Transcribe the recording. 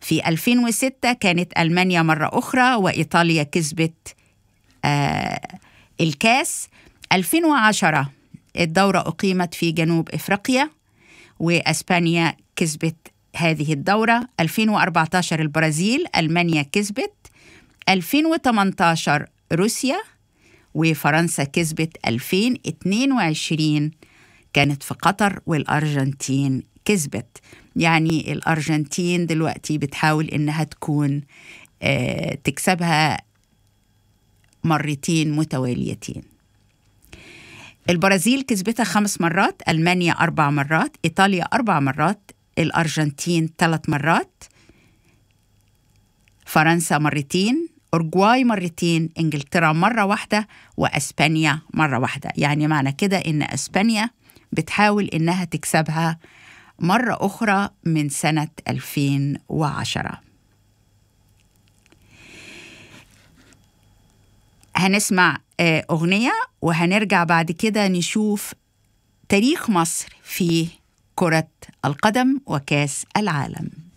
في 2006 كانت ألمانيا مرة أخرى وإيطاليا كسبت آه الكاس 2010 الدورة أقيمت في جنوب إفريقيا وأسبانيا كسبت هذه الدورة 2014 البرازيل ألمانيا كسبت 2018 روسيا وفرنسا كسبت 2022 كانت في قطر والأرجنتين كسبت يعني الأرجنتين دلوقتي بتحاول إنها تكون آه تكسبها مرتين متواليتين البرازيل كسبتها خمس مرات ألمانيا أربع مرات إيطاليا أربع مرات الأرجنتين ثلاث مرات فرنسا مرتين أورجواي مرتين إنجلترا مرة واحدة وأسبانيا مرة واحدة يعني معنى كده إن أسبانيا بتحاول إنها تكسبها مرة أخرى من سنة 2010 هنسمع أغنية وهنرجع بعد كده نشوف تاريخ مصر في كرة القدم وكاس العالم